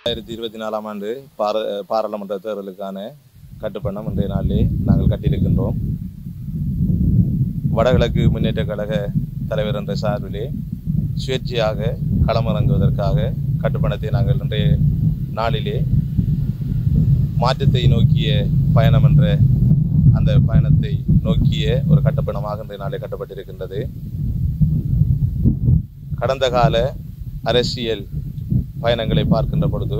ரெண்டாயிரத்தி இருபத்தி நாலாம் ஆண்டு பார பாராளுமன்ற தேர்தலுக்கான கட்டுப்பணம் இன்றைய நாளிலே நாங்கள் கட்டியிருக்கின்றோம் வடகிழக்கு முன்னேற்ற கழக தலைவர் என்ற சார்பிலே சுயேட்சையாக களமிறங்குவதற்காக கட்டுப்பணத்தை நாங்கள் இன்றைய நாளிலே மாற்றத்தை நோக்கிய பயணம் என்ற அந்த பயணத்தை நோக்கிய ஒரு கட்டுப்பணமாக இன்றைய நாளே கட்டப்பட்டிருக்கின்றது கடந்த கால அரசியல் பயணங்களை பார்க்கின்ற பொழுது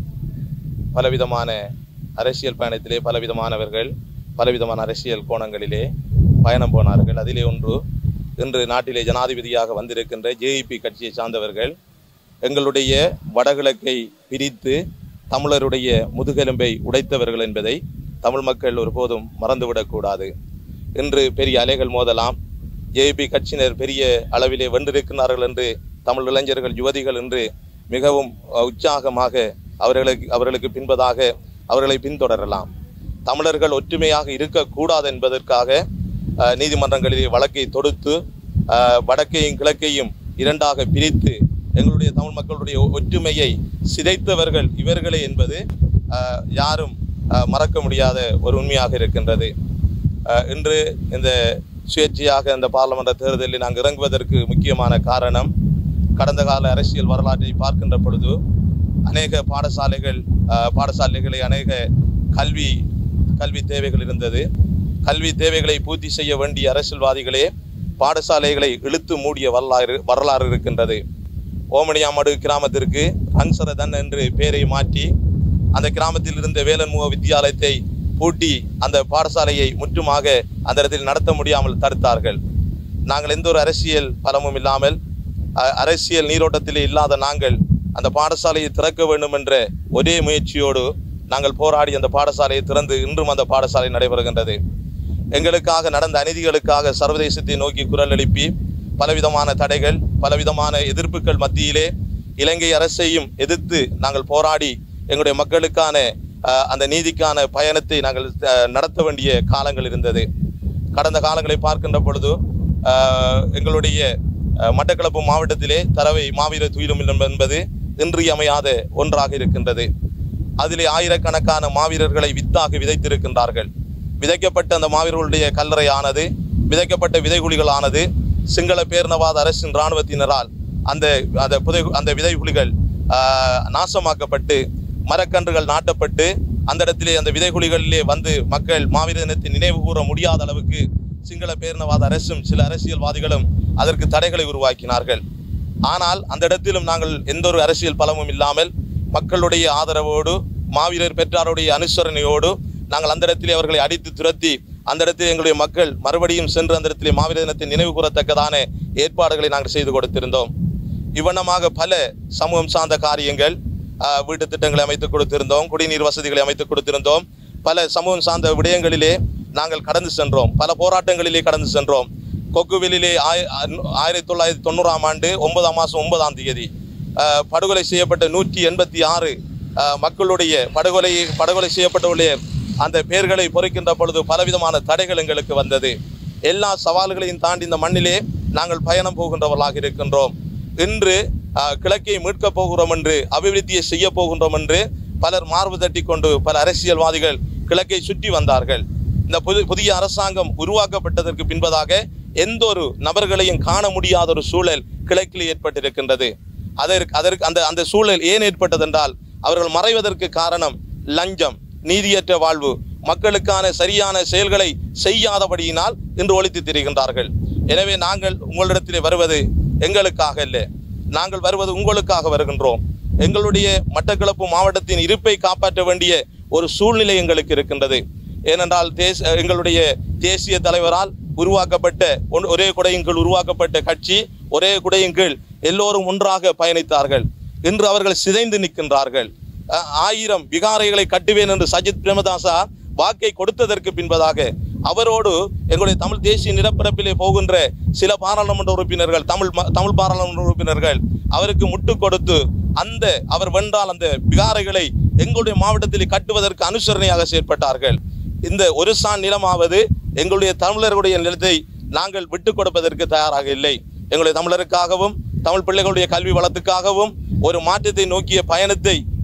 பலவிதமான அரசியல் பயணத்திலே பலவிதமானவர்கள் பலவிதமான அரசியல் கோணங்களிலே பயணம் போனார்கள் அதிலே ஒன்று இன்று நாட்டிலே ஜனாதிபதியாக வந்திருக்கின்ற ஜேஇபி கட்சியை சார்ந்தவர்கள் எங்களுடைய வடகிழக்கை பிரித்து தமிழருடைய முதுகெலும்பை உடைத்தவர்கள் என்பதை தமிழ் மக்கள் ஒருபோதும் மறந்துவிடக்கூடாது இன்று பெரிய அலைகள் மோதலாம் ஜேபி கட்சியினர் பெரிய அளவிலே வென்றிருக்கிறார்கள் என்று தமிழ் இளைஞர்கள் யுவதிகள் என்று மிகவும் அஹ், உற்சாகமாக அவர்களுக்கு அவர்களுக்கு பின்பதாக அவர்களை பின்தொடரலாம் தமிழர்கள் ஒற்றுமையாக இருக்கக்கூடாது என்பதற்காக அஹ், நீதிமன்றங்களிலே வழக்கை தொடுத்து அஹ், வடக்கையும் கிழக்கையும் இரண்டாக பிரித்து எங்களுடைய தமிழ் மக்களுடைய ஒற்றுமையை சிதைத்தவர்கள் இவர்களே என்பது அஹ், யாரும் அஹ், மறக்க முடியாத ஒரு உண்மையாக இருக்கின்றது அஹ், இன்று இந்த சுயேட்சையாக இந்த பார்லமென்ற தேர்தலில் நாங்கள் இறங்குவதற்கு முக்கியமான காரணம் கடந்த கால அரசியல் வரலாற்றை பார்க்கின்ற பொழுது அநேக பாடசாலைகள் அஹ், பாடசாலைகளை அநேக கல்வி கல்வி தேவைகள் இருந்தது கல்வி தேவைகளை பூர்த்தி செய்ய வேண்டிய அரசியல்வாதிகளே பாடசாலைகளை இழுத்து மூடிய வரலாறு வரலாறு இருக்கின்றது ஓமனியாமடு கிராமத்திற்கு அன்சரதன் என்று பெயரை மாற்றி அந்த கிராமத்தில் இருந்த வேலன்முக வித்தியாலயத்தை பூட்டி அந்த பாடசாலையை முற்றுமாக அந்த இடத்தில் நடத்த முடியாமல் தடுத்தார்கள் நாங்கள் எந்த ஒரு அரசியல் பலமும் இல்லாமல் அ- அரசியல் நீரோட்டத்திலே இல்லாத நாங்கள் அந்த பாடசாலையை திறக்க வேண்டும் என்ற ஒரே முயற்சியோடு நாங்கள் போராடி அந்த பாடசாலையை திறந்து இன்றும் அந்த பாடசாலை நடைபெறுகின்றது எங்களுக்காக நடந்த அநீதிகளுக்காக சர்வதேசத்தை நோக்கி குரல் எழுப்பி பலவிதமான தடைகள் பலவிதமான எதிர்ப்புகள் மத்தியிலே இலங்கை அரசையும் எதிர்த்து நாங்கள் போராடி எங்களுடைய மக்களுக்கான அஹ், அந்த நீதிக்கான பயணத்தை நாங்கள் அஹ், நடத்த வேண்டிய காலங்கள் இருந்தது கடந்த காலங்களை பார்க்கின்ற பொழுது அஹ், எங்களுடைய அஹ், மட்டக்களப்பு மாவட்டத்திலே தரவை மாவீர துயிலும் இல்லம் என்பது இன்றியமையாத ஒன்றாக இருக்கின்றது அதிலே ஆயிரக்கணக்கான மாவீரர்களை வித்தாக விதைத்திருக்கின்றார்கள் விதைக்கப்பட்ட அந்த மாவீரர்களுடைய கல்லறையானது விதைக்கப்பட்ட விதைகுலிகளானது சிங்கள பேரினவாத அரசின் இராணுவத்தினரால் அந்த அந்த புதை அந்த விதைகுலிகள் ஆஹ், நாசமாக்கப்பட்டு மரக்கன்றுகள் நாட்டப்பட்டு அந்த இடத்திலே அந்த விதைகுலிகளிலே வந்து மக்கள் மாவீர தினத்தை நினைவு கூற முடியாத அளவுக்கு சிங்கள பேரினவாத அரசும் சில அரசியல்வாதிகளும் அதற்கு தடைகளை உருவாக்கினார்கள் ஆனால் அந்த இடத்திலும் நாங்கள் எந்த ஒரு அரசியல் பலமும் இல்லாமல் மக்களுடைய ஆதரவோடு மாவீரர் பெற்றாருடைய அனுசரணையோடு நாங்கள் அந்த இடத்திலே அவர்களை அடித்து துரத்தி அந்த இடத்தில் எங்களுடைய மக்கள் மறுபடியும் சென்று அந்த இடத்திலே மாவீர தினத்தை நினைவு கூறத்தக்கதான ஏற்பாடுகளை நாங்கள் செய்து கொடுத்திருந்தோம் இவ்வண்ணமாக பல சமூகம் சார்ந்த காரியங்கள் ஆஹ், வீட்டு திட்டங்களை அமைத்து கொடுத்திருந்தோம் குடிநீர் வசதிகளை அமைத்து கொடுத்திருந்தோம் பல சமூகம் சார்ந்த விடயங்களிலே நாங்கள் கடந்து சென்றோம் பல போராட்டங்களிலே கடந்து சென்றோம் கொக்குவெளியிலே ஆய- அன்- ஆயிரத்தி தொள்ளாயிரத்தி தொண்ணூறாம் ஆண்டு ஒன்பதாம் மாதம் ஒன்பதாம் தேதி ஆஹ், படுகொலை செய்யப்பட்ட நூற்றி எண்பத்தி ஆறு மக்களுடைய படுகொலை படுகொலை செய்யப்பட்டவருடைய அந்த பெயர்களை பொறிக்கின்ற பொழுது பலவிதமான தடைகள் எங்களுக்கு வந்தது எல்லா சவால்களையும் தாண்டி இந்த மண்ணிலே நாங்கள் பயணம் போகின்றவர்களாக இருக்கின்றோம் இன்று ஆஹ், கிழக்கை மீட்கப் போகிறோம் என்று அபிவிருத்தியை செய்ய போகின்றோம் என்று பலர் மார்பு தட்டி கொண்டு பல அரசியல்வாதிகள் கிழக்கை சுற்றி வந்தார்கள் இந்த புது புதிய அரசாங்கம் உருவாக்கப்பட்டதற்கு பின்பதாக எந்த ஒரு நபர்களையும் காண முடியாத ஒரு சூழல் கிழக்கில் ஏற்பட்டிருக்கின்றது அதற்கு அதற்கு அந்த அந்த சூழல் ஏன் ஏற்பட்டதென்றால் அவர்கள் மறைவதற்கு காரணம் லஞ்சம் நீதியற்ற வாழ்வு மக்களுக்கான சரியான செயல்களை செய்யாதபடியினால் இன்று ஒழித்து திரிகின்றார்கள் எனவே நாங்கள் உங்களிடத்திலே வருவது எங்களுக்காக இல்லை நாங்கள் வருவது உங்களுக்காக வருகின்றோம் எங்களுடைய மட்டக்களப்பு மாவட்டத்தின் இருப்பை காப்பாற்ற வேண்டிய ஒரு சூழ்நிலை எங்களுக்கு இருக்கின்றது ஏனென்றால் தேச எங்களுடைய தேசிய தலைவரால் உருவாக்கப்பட்ட ஒன்- ஒரே குடையின் கீழ் உருவாக்கப்பட்ட கட்சி ஒரே குடையின் கீழ் எல்லோரும் ஒன்றாக பயணித்தார்கள் இன்று அவர்கள் சிதைந்து நிற்கின்றார்கள் அஹ், ஆயிரம் விகாரைகளை கட்டுவேன் என்று சஜித் பிரேமதாசா வாக்கை கொடுத்ததற்கு பின்பதாக அவரோடு எங்களுடைய தமிழ் தேசிய நிலப்பரப்பிலே போகின்ற சில பாராளுமன்ற உறுப்பினர்கள் தமிழ் ம- தமிழ் பாராளுமன்ற உறுப்பினர்கள் அவருக்கு முட்டு கொடுத்து அந்த அவர் வென்றால் அந்த விகாரைகளை எங்களுடைய மாவட்டத்தில் கட்டுவதற்கு அனுசரணையாக செயற்பட்டார்கள் இந்த ஒரு சான் நிலமாவது எங்களுடைய தமிழர்களுடைய நிலத்தை நாங்கள் விட்டுக் கொடுப்பதற்கு தயாராக இல்லை எங்களுடைய தமிழருக்காகவும் தமிழ் பிள்ளைகளுடைய கல்வி வளத்துக்காகவும் ஒரு மாற்றத்தை நோக்கிய பயணத்தை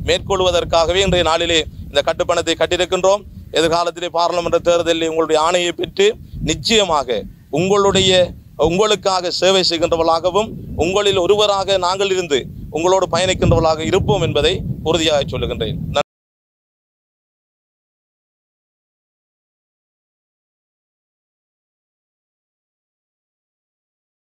மேற்கொள்வதற்காகவே இன்றைய நாளிலே இந்த கட்டுப்பணத்தை கட்டியிருக்கின்றோம் எதிர்காலத்திலே பாராளுமன்ற தேர்தலில் உங்களுடைய ஆணையை பெற்று நிச்சயமாக உங்களுடைய உங்களுக்காக சேவை செய்கின்றவர்களாகவும் உங்களில் ஒருவராக நாங்கள் இருந்து உங்களோடு பயணிக்கின்றவர்களாக இருப்போம் என்பதை உறுதியாக சொல்லுகின்றேன்